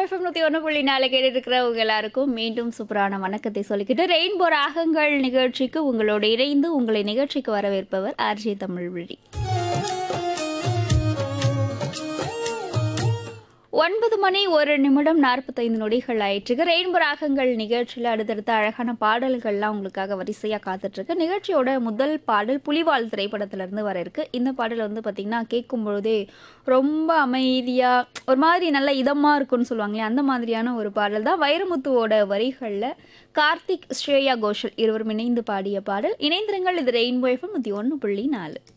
FM நூற்றி ஒன்று புள்ளி நாலு கேட்டுட்டு இருக்கிறவங்க எல்லாருக்கும் மீண்டும் சூப்பரான வணக்கத்தை சொல்லிக்கிட்டு ரெயின்போ ராகங்கள் நிகழ்ச்சிக்கு உங்களோடு இணைந்து உங்களை நிகழ்ச்சிக்கு வரவேற்பவர் ஆர்ஜி தமிழ்வழி ஒன்பது மணி ஒரு நிமிடம் நாற்பத்தைந்து நொடிகள் ஆயிட்டுருக்கு ரெயின்போ ராகங்கள் நிகழ்ச்சியில் அடுத்தடுத்த அழகான பாடல்கள்லாம் உங்களுக்காக வரிசையாக காத்துட்ருக்கு நிகழ்ச்சியோட முதல் பாடல் புலிவால் திரைப்படத்திலேருந்து வர இருக்கு இந்த பாடல் வந்து பார்த்திங்கன்னா கேட்கும் பொழுதே ரொம்ப அமைதியாக ஒரு மாதிரி நல்ல இதமாக இருக்கும்னு சொல்லுவாங்களே அந்த மாதிரியான ஒரு பாடல் தான் வைரமுத்துவோட வரிகளில் கார்த்திக் ஸ்ரேயா கோஷல் இருவரும் இணைந்து பாடிய பாடல் இணைந்திருங்கள் இது ரெயின்போ எஃப்எம் நூற்றி ஒன்று புள்ளி நாலு